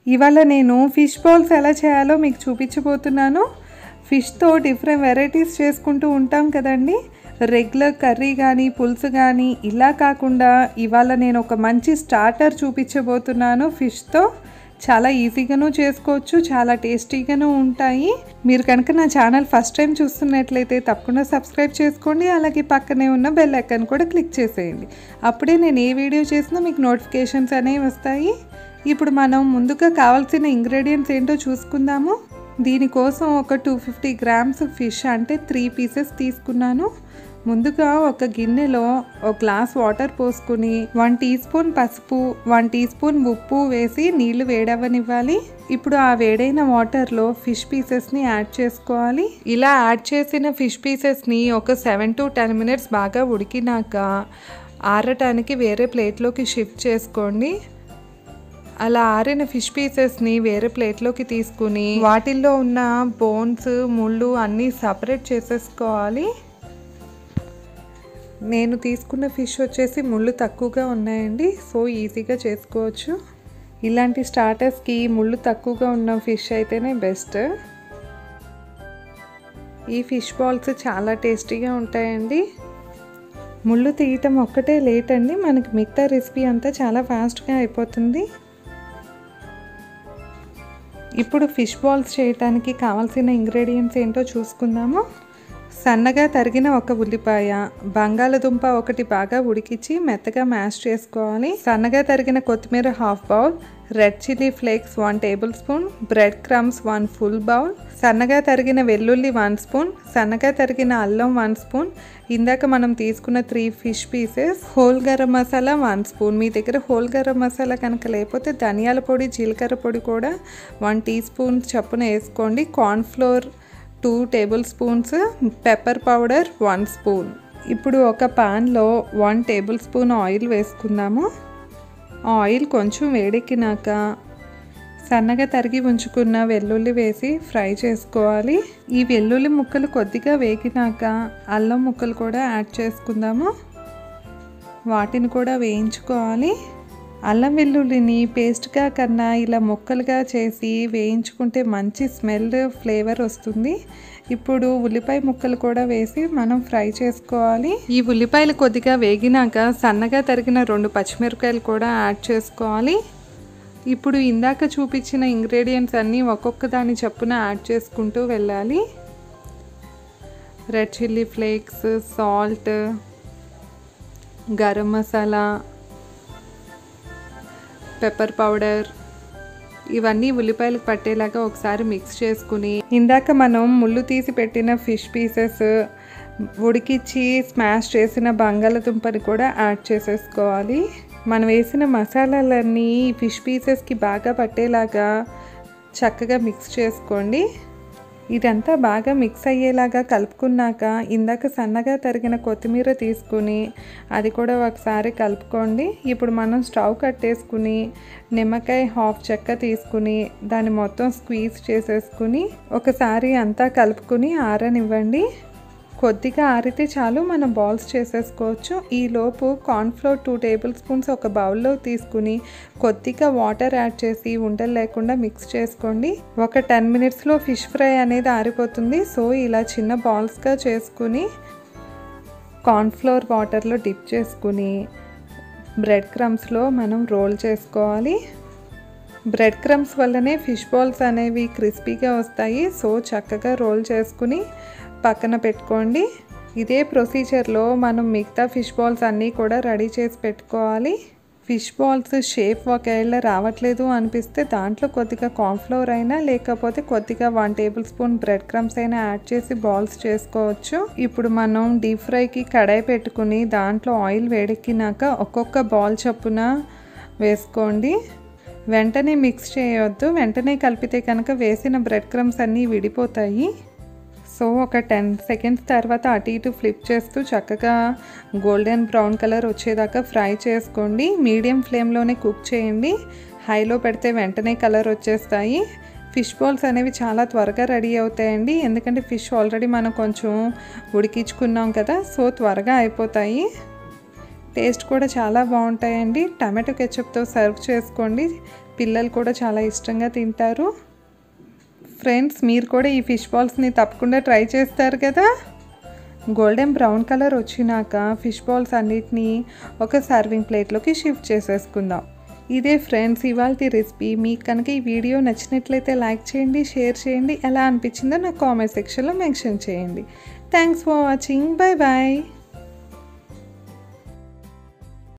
ఇవాళ నేను fish balls ఎలా చేయాలో మీకు చూపించబోతున్నాను ఫిష్తో డిఫరెంట్ వెరైటీస్ చేసుకుంటూ ఉంటాం కదండి రెగ్యులర్ కర్రీ కానీ పులుసు కానీ ఇలా కాకుండా ఇవాళ నేను ఒక మంచి స్టార్టర్ చూపించబోతున్నాను ఫిష్తో చాలా ఈజీగాను చేసుకోవచ్చు చాలా టేస్టీగాను ఉంటాయి మీరు కనుక నా ఛానల్ ఫస్ట్ టైం చూస్తున్నట్లయితే తప్పకుండా సబ్స్క్రైబ్ చేసుకోండి అలాగే పక్కనే ఉన్న బెల్ ఐకాన్ కూడా క్లిక్ చేసేయండి అప్పుడే నేను ఏ వీడియో చేసినా మీకు నోటిఫికేషన్స్ అనేవి వస్తాయి ఇప్పుడు మనం ముందుగా కావాల్సిన ఇంగ్రీడియంట్స్ ఏంటో చూసుకుందాము దీనికోసం ఒక టూ ఫిఫ్టీ గ్రామ్స్ ఫిష్ అంటే త్రీ పీసెస్ తీసుకున్నాను ముందుగా ఒక గిన్నెలో ఒక గ్లాస్ వాటర్ పోసుకుని వన్ టీ స్పూన్ పసుపు వన్ టీ స్పూన్ ఉప్పు వేసి నీళ్లు వేడవనివ్వాలి ఇప్పుడు ఆ వేడైన వాటర్లో ఫిష్ పీసెస్ని యాడ్ చేసుకోవాలి ఇలా యాడ్ చేసిన ఫిష్ పీసెస్ని ఒక సెవెన్ టు టెన్ మినిట్స్ బాగా ఉడికినాక ఆరటానికి వేరే ప్లేట్లోకి షిఫ్ట్ చేసుకోండి అలా ఆరిన ఫిష్ పీసెస్ని వేరే ప్లేట్లోకి తీసుకుని వాటిల్లో ఉన్న బోన్స్ ముళ్ళు అన్నీ సపరేట్ చేసేసుకోవాలి నేను తీసుకున్న ఫిష్ వచ్చేసి ముళ్ళు తక్కువగా ఉన్నాయండి సో ఈజీగా చేసుకోవచ్చు ఇలాంటి స్టార్టర్స్కి ముళ్ళు తక్కువగా ఉన్న ఫిష్ అయితేనే బెస్ట్ ఈ ఫిష్ బాల్స్ చాలా టేస్టీగా ఉంటాయండి ముళ్ళు తీయటం ఒక్కటే లేట్ అండి మనకి మిగతా రెసిపీ అంతా చాలా ఫాస్ట్గా అయిపోతుంది ఇప్పుడు ఫిష్ బాల్స్ చేయడానికి కావాల్సిన ఇంగ్రీడియంట్స్ ఏంటో చూసుకుందాము సన్నగా తరిగిన ఒక ఉల్లిపాయ బంగాళదుంప ఒకటి బాగా ఉడికించి మెత్తగా మ్యాష్ చేసుకోవాలి సన్నగా తరిగిన కొత్తిమీర half bowl red chilli flakes one tablespoon bread crumbs one full bowl సన్నగా తరిగిన వెల్లుల్లి వన్ స్పూన్ సన్నగా తరిగిన అల్లం వన్ స్పూన్ ఇందాక మనం తీసుకున్న three fish pieces whole garam masala one spoon మీ దగ్గర హోల్ గరం మసాలా కనుక లేకపోతే ధనియాల పొడి జీలకర్ర పొడి కూడా వన్ టీ స్పూన్ చప్పున వేసుకోండి cornflour two tablespoons pepper powder one spoon ఇప్పుడు ఒక పాన్లో వన్ టేబుల్ స్పూన్ ఆయిల్ వేసుకుందాము ఆయిల్ కొంచెం వేడెక్కినాక సన్నగా తరిగి ఉంచుకున్న వెల్లుల్లి వేసి ఫ్రై చేసుకోవాలి ఈ వెల్లుల్లి ముక్కలు కొద్దిగా వేగినాక అల్లం ముక్కలు కూడా యాడ్ చేసుకుందాము వాటిని కూడా వేయించుకోవాలి అల్లం వెల్లుల్లిని పేస్ట్గా కన్నా ఇలా ముక్కలుగా చేసి వేయించుకుంటే మంచి స్మెల్ ఫ్లేవర్ వస్తుంది ఇప్పుడు ఉల్లిపాయ ముక్కలు కూడా వేసి మనం ఫ్రై చేసుకోవాలి ఈ ఉల్లిపాయలు కొద్దిగా వేగినాక సన్నగా తరిగిన రెండు పచ్చిమిరపకాయలు కూడా యాడ్ చేసుకోవాలి ఇప్పుడు ఇందాక చూపించిన ఇంగ్రీడియంట్స్ అన్నీ ఒక్కొక్క దాని చప్పున యాడ్ చేసుకుంటూ వెళ్ళాలి red chilli flakes salt garam masala pepper powder ఇవన్నీ ఉల్లిపాయలకు పట్టేలాగా ఒకసారి మిక్స్ చేసుకుని ఇందాక మనం ముళ్ళు తీసి పెట్టిన ఫిష్ పీసెస్ ఉడికిచ్చి స్మాష్ చేసిన బంగాళదుంపని కూడా యాడ్ చేసేసుకోవాలి మనం వేసిన మసాలాలన్నీ ఫిష్ పీసెస్కి బాగా పట్టేలాగా చక్కగా మిక్స్ చేసుకోండి ఇదంతా బాగా మిక్స్ అయ్యేలాగా కలుపుకున్నాక ఇందాక సన్నగా తరిగిన కొత్తిమీర తీసుకుని అది కూడా ఒకసారి కలుపుకోండి ఇప్పుడు మనం స్టవ్ కట్టేసుకుని నిమ్మకాయ హాఫ్ చెక్క తీసుకుని దాన్ని మొత్తం స్క్వీజ్ చేసేసుకుని ఒకసారి అంతా కలుపుకుని ఆరనివ్వండి కొద్దిగా ఆరితే చాలు మనం బాల్స్ చేసేసుకోవచ్చు ఈలోపు కార్న్ఫ్లోర్ టూ టేబుల్ స్పూన్స్ ఒక బౌల్లో తీసుకుని కొద్దిగా వాటర్ యాడ్ చేసి ఉండలు లేకుండా మిక్స్ చేసుకోండి ఒక టెన్ మినిట్స్లో ఫిష్ ఫ్రై అనేది ఆరిపోతుంది సో ఇలా చిన్న బాల్స్గా చేసుకుని కార్న్ఫ్లోర్ వాటర్లో డిప్ చేసుకుని బ్రెడ్ క్రమ్స్లో మనం రోల్ చేసుకోవాలి బ్రెడ్ క్రమ్స్ వల్లనే ఫిష్ బాల్స్ అనేవి క్రిస్పీగా వస్తాయి సో చక్కగా రోల్ చేసుకుని పక్కన పెట్టుకోండి ఇదే ప్రొసీజర్లో మనం మిగతా ఫిష్ బాల్స్ అన్నీ కూడా రెడీ చేసి పెట్టుకోవాలి ఫిష్ బాల్స్ షేప్ ఒకవేళ రావట్లేదు అనిపిస్తే దాంట్లో కొద్దిగా కార్న్ఫ్లోర్ అయినా లేకపోతే కొద్దిగా one tablespoon bread crumbs అయినా యాడ్ చేసి బాల్స్ చేసుకోవచ్చు ఇప్పుడు మనం డీప్ ఫ్రైకి కడాయి పెట్టుకుని దాంట్లో ఆయిల్ వేడెక్కినాక ఒక్కొక్క బాల్ చొప్పున వేసుకోండి వెంటనే మిక్స్ చేయొద్దు వెంటనే కలిపితే కనుక వేసిన బ్రెడ్ క్రమ్స్ అన్నీ విడిపోతాయి సో ఒక టెన్ సెకండ్స్ తర్వాత అటు ఇటు ఫ్లిప్ చేస్తూ చక్కగా గోల్డెన్ బ్రౌన్ కలర్ వచ్చేదాకా ఫ్రై చేసుకోండి మీడియం ఫ్లేమ్లోనే కుక్ చేయండి హైలో పెడితే వెంటనే కలర్ వచ్చేస్తాయి ఫిష్ బాల్స్ అనేవి చాలా త్వరగా రెడీ అవుతాయండి ఎందుకంటే ఫిష్ ఆల్రెడీ మనం కొంచెం ఉడికించుకున్నాం కదా సో త్వరగా అయిపోతాయి టేస్ట్ కూడా చాలా బాగుంటాయండి టమాటో కెచప్తో సర్వ్ చేసుకోండి పిల్లలు కూడా చాలా ఇష్టంగా తింటారు ఫ్రెండ్స్ మీరు కూడా ఈ ఫిష్ బాల్స్ని తప్పకుండా ట్రై చేస్తారు కదా గోల్డెన్ బ్రౌన్ కలర్ వచ్చినాక ఫిష్ బాల్స్ అన్నిటినీ ఒక సర్వింగ్ ప్లేట్లోకి షిఫ్ట్ చేసేసుకుందాం ఇదే ఫ్రెండ్స్ ఇవాళ రెసిపీ మీకు కనుక ఈ వీడియో నచ్చినట్లయితే లైక్ చేయండి షేర్ చేయండి ఎలా అనిపించిందో నాకు కామెంట్ సెక్షన్లో మెన్షన్ చేయండి thanks for watching bye bye